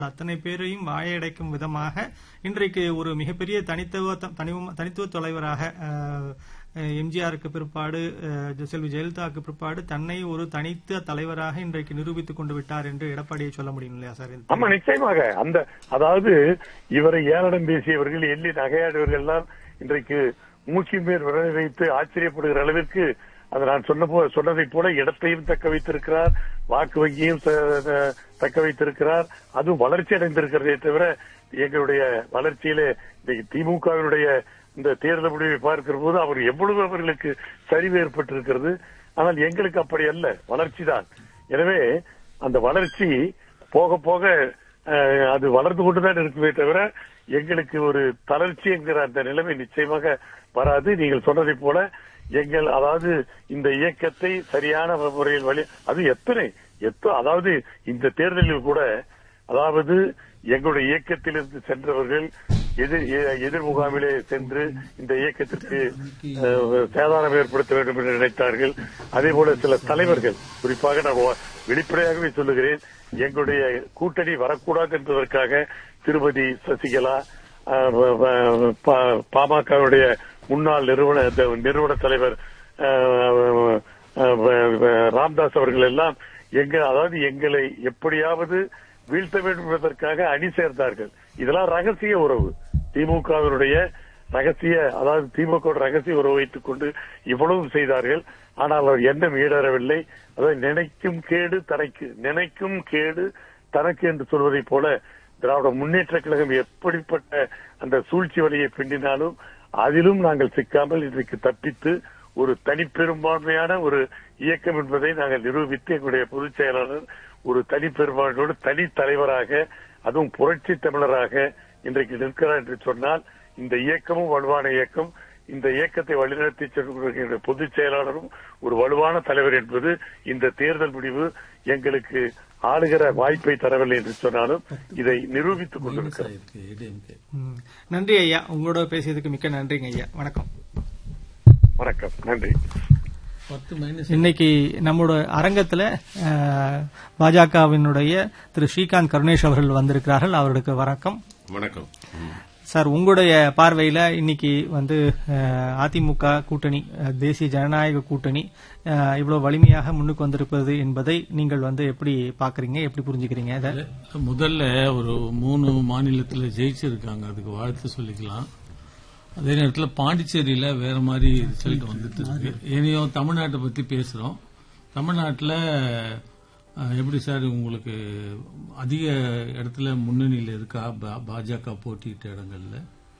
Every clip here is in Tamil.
அத்தனை பேரையும் வாயடைக்கும் விதமாக இன்றைக்கு ஒரு மிகப்பெரிய தனித்துவ தனி- தனித்துவ தலைவராக அஹ், எம்ஜிஆருக்கு பிற்பாடு அஹ், செல்வி ஜெயலலிதாவுக்கு பிற்பாடு தன்னை ஒரு தனித்த தலைவராக இன்றைக்கு நிரூபித்துக் கொண்டு விட்டார் என்று எடப்பாடியை சொல்ல முடியும் இல்லையா சார் இது? ஆமா நிச்சயமாக அந்த அதாவது இவரை ஏளனம் பேசியவர்கள் எள்ளி நகையாடுவர்கள் எல்லாம் இன்றைக்கு மூக்கின் மேல் விரலை வைத்து ஆச்சரியப்படுகிற அளவிற்கு அது நான் சொன்ன போ சொன்னதைப் போல இடத்தையும் தக்க வைத்திருக்கிறார் வாக்கு வங்கியும் த- த- தக்க வைத்திருக்கிறார் அதுவும் வளர்ச்சி அடைந்திருக்கிறதே தவிர எங்களுடைய வளர்ச்சியிலே இன்றைக்கு திமுகவினுடைய இந்த தேர்தல் முடிவை பார்க்கிற போது அவர் எவ்வளவு அவர்களுக்கு சரிவு ஏற்பட்டிருக்கிறது ஆனால் எங்களுக்கு அப்படி அல்ல வளர்ச்சி தான் எனவே அந்த வளர்ச்சி போக போக அஹ், அது வளர்ந்து கொண்டுதான் இருக்குமே தவிர எங்களுக்கு ஒரு தளர்ச்சி என்கிற அந்த நிலைமை நிச்சயமாக வராது நீங்கள் சொன்னதை போல எங்கள் அதாவது இந்த இயக்கத்தை சரியான முறையில் வழி அது எத்தனை எத்தோ அதாவது இந்த தேர்தலில் கூட அதாவது எங்களுடைய இயக்கத்திலிருந்து சென்றவர்கள் எதிர் எ- எதிர் முகாமிலே சென்று இந்த இயக்கத்திற்கு அஹ், சேதாரம் ஏற்படுத்த வேண்டும் என்று நினைத்தார்கள் அதே போல சில தலைவர்கள் குறிப்பாக நான் வ- வெளிப்படையாகவே சொல்லுகிறேன் எங்களுடைய கூட்டணி வரக்கூடாது என்பதற்காக திருமதி சசிகலா அஹ், வ- வ- பா- பாமகவுடைய முன்னாள் நிறுவன இந்த நிறுவன தலைவர் அஹ், அஹ், வ- வ- ராம்தாஸ் அவர்கள் எல்லாம் எங்க அதாவது எங்களை எப்படியாவது வீழ்த்த வேண்டும் என்பதற்காக அணி சேர்ந்தார்கள் இதெல்லாம் ரகசிய உறவு திமுகவினுடைய ரகசிய அதாவது திமுக ரகசிய உறவு வைத்துக் கொண்டு இவ்வளவும் செய்தார்கள் ஆனால் அவர் எண்ணம் ஈடறவில்லை அதாவது நினைக்கும் கேடு தனக்கு நினைக்கும் கேடு தனக்கு என்று சொல்வதைப் போல திராவிட முன்னேற்ற கழகம் எப்படிப்பட்ட அந்த சூழ்ச்சி வழியை பின்னினாலும் அதிலும் நாங்கள் சிக்காமல் இன்றைக்கு தப்பித்து ஒரு தனிப்பெரும்பான்மையான ஒரு இயக்கம் என்பதை நாங்கள் நிரூபித்து எங்களுடைய பொதுச் செயலாளர் ஒரு தனிப்பெரும்பான்மையோடு தனி தலைவராக அதுவும் புரட்சி தமிழராக இன்றைக்கு நிற்கிறார் என்று சொன்னால் இந்த இயக்கமும் வலுவான இயக்கம் இந்த இயக்கத்தை வழிநடத்தி செல்கிற பொதுச் செயலாளரும் ஒரு வலுவான தலைவர் என்பது இந்த தேர்தல் முடிவு எங்களுக்கு ஆளுகிற வாய்ப்பை தரவில்லை என்று சொன்னாலும் இதை நிரூபித்துக் கொண்டிருக்கிறோம் இருக்கு ஏடிஎம்கே ம். நன்றி ஐயா உங்களோட பேசியதுக்கு மிக்க நன்றிங்க ஐயா வணக்கம் வணக்கம் நன்றி பத்து மைனஸ் இன்னைக்கு நம்மோட அரங்கத்துல அஹ், பாஜகவினுடைய திரு ஸ்ரீகாந்த் கருணேஷ் அவர்கள் வந்திருக்கிறார்கள் அவர்களுக்கு வணக்கம் வணக்கம் ம். சார் உங்களுடைய பார்வையில இன்னைக்கு வந்து அஹ், அதிமுக கூட்டணி அஹ், தேசிய ஜனநாயக கூட்டணி அஹ், இவ்வளவு வலிமையாக முன்னுக்கு வந்திருப்பது என்பதை நீங்கள் வந்து எப்படி பாக்குறீங்க எப்படி புரிஞ்சுக்கிறீங்க இதை முதல்ல ஒரு மூணு மாநிலத்தில் ஜெயிச்சிருக்காங்க அதுக்கு வாழ்த்து சொல்லிக்கலாம் அதே நேரத்தில் பாண்டிச்சேரியில வேற மாதிரி ரிசல்ட் வந்துட்டு இருக்கு இனியும் தமிழ்நாட்டை பத்தி பேசுறோம் தமிழ்நாட்டில் எப்படி சார் உங்களுக்கு அதிக இடத்துல முன்னணியில் இருக்கா பா- பாஜக போட்டியிட்ட இடங்கள்ல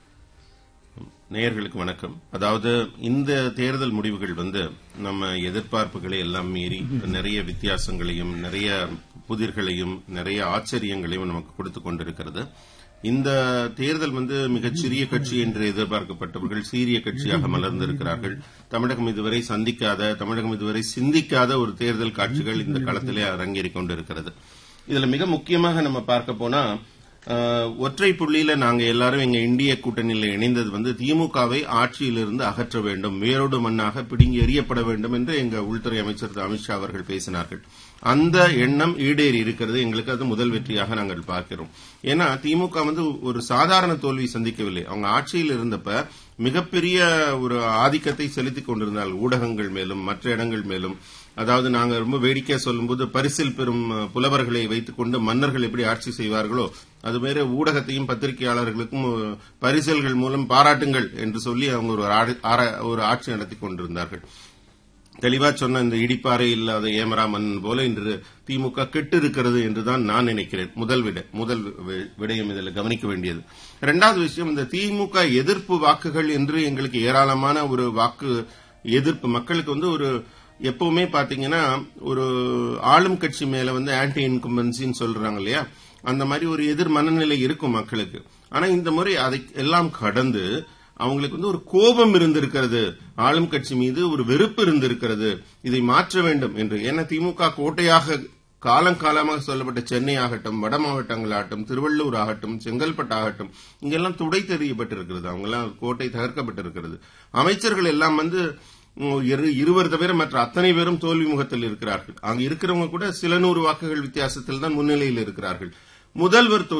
நேயர்களுக்கு வணக்கம் அதாவது இந்த தேர்தல் முடிவுகள் வந்து நம்ம எதிர்பார்ப்புகளை எல்லாம் மீறி நிறைய வித்தியாசங்களையும் நிறைய புதிர்களையும் நிறைய ஆச்சரியங்களையும் நமக்கு கொடுத்து கொண்டிருக்கிறது இந்த தேர்தல் வந்து மிகச்சிறிய கட்சி என்று எதிர்பார்க்கப்பட்டவர்கள் சீரிய கட்சியாக மலர்ந்திருக்கிறார்கள் தமிழகம் இதுவரை சந்திக்காத தமிழகம் இதுவரை சிந்திக்காத ஒரு தேர்தல் காட்சிகள் இந்த களத்திலே அரங்கேறிக் கொண்டிருக்கிறது இதுல மிக முக்கியமாக நம்ம பார்க்க போனா அஹ், ஒற்றை புள்ளியில நாங்க எல்லாரும் எங்க இந்திய கூட்டணியில இணைந்தது வந்து திமுகவை ஆட்சியிலிருந்து அகற்ற வேண்டும் வேரோடு மண்ணாக பிடுங்கி எறியப்பட வேண்டும் என்று எங்க உள்துறை அமைச்சர் திரு அமித்ஷா அவர்கள் பேசினார்கள் அந்த எண்ணம் ஈடேறி இருக்கிறது எங்களுக்கு அது முதல் வெற்றியாக நாங்கள் பார்க்கிறோம் ஏன்னா திமுக வந்து ஒரு சாதாரண தோல்வி சந்திக்கவில்லை அவங்க ஆட்சியில் இருந்தப்ப மிகப்பெரிய ஒரு ஆதிக்கத்தை செலுத்திக் கொண்டிருந்தார்கள் ஊடகங்கள் மேலும் மற்ற இடங்கள் மேலும் அதாவது நாங்க ரொம்ப வேடிக்கையா சொல்லும்போது பரிசில் பெறும் அஹ், புலவர்களை வைத்துக்கொண்டு மன்னர்கள் எப்படி ஆட்சி செய்வார்களோ அதுமாரி ஊடகத்தையும் பத்திரிகையாளர்களுக்கும் அஹ், பரிசில்கள் மூலம் பாராட்டுங்கள் என்று சொல்லி அவங்க ஒரு ஆடு- ஆர- ஒரு ஆட்சி நடத்தி கொண்டிருந்தார்கள் தெளிவா சொன்ன இந்த இடிப்பாறை இல்லாத ஏமரா மன்னன் போல இன்று திமுக கெட்டு இருக்கிறது என்றுதான் நான் நினைக்கிறேன் முதல் விட முதல் வி- விடயம் இதில் கவனிக்க வேண்டியது இரண்டாவது விஷயம் இந்த திமுக எதிர்ப்பு வாக்குகள் என்று எங்களுக்கு ஏராளமான ஒரு வாக்கு எதிர்ப்பு மக்களுக்கு வந்து ஒரு எப்பவுமே பாத்தீங்கன்னா ஒரு ஆளும் கட்சி மேல வந்து ஆன்டி இன்கம்பன்சின்னு சொல்றாங்க இல்லையா அந்த மாதிரி ஒரு எதிர் மனநிலை இருக்கும் மக்களுக்கு ஆனா இந்த முறை அதை எல்லாம் கடந்து அவங்களுக்கு வந்து ஒரு கோபம் இருந்திருக்கிறது ஆளும் கட்சி மீது ஒரு வெறுப்பு இருந்திருக்கிறது இதை மாற்ற வேண்டும் என்று ஏன்னா திமுக கோட்டையாக காலங்காலமாக சொல்லப்பட்ட சென்னை ஆகட்டும் வட மாவட்டங்கள் ஆகட்டும் திருவள்ளூர் ஆகட்டும் செங்கல்பட்டு ஆகட்டும் இங்கெல்லாம் துடை தெரியப்பட்டிருக்கிறது அவங்கெல்லாம் கோட்டை தகர்க்கப்பட்டிருக்கிறது அமைச்சர்கள் எல்லாம் வந்து உம், இரு- இருவர் தவிர மற்ற அத்தனை பேரும் தோல்வி முகத்தில் இருக்கிறார்கள் அங்க இருக்கிறவங்க கூட சில நூறு வாக்குகள் வித்தியாசத்தில் தான் முன்னிலையில் இருக்கிறார்கள் முதல்வர்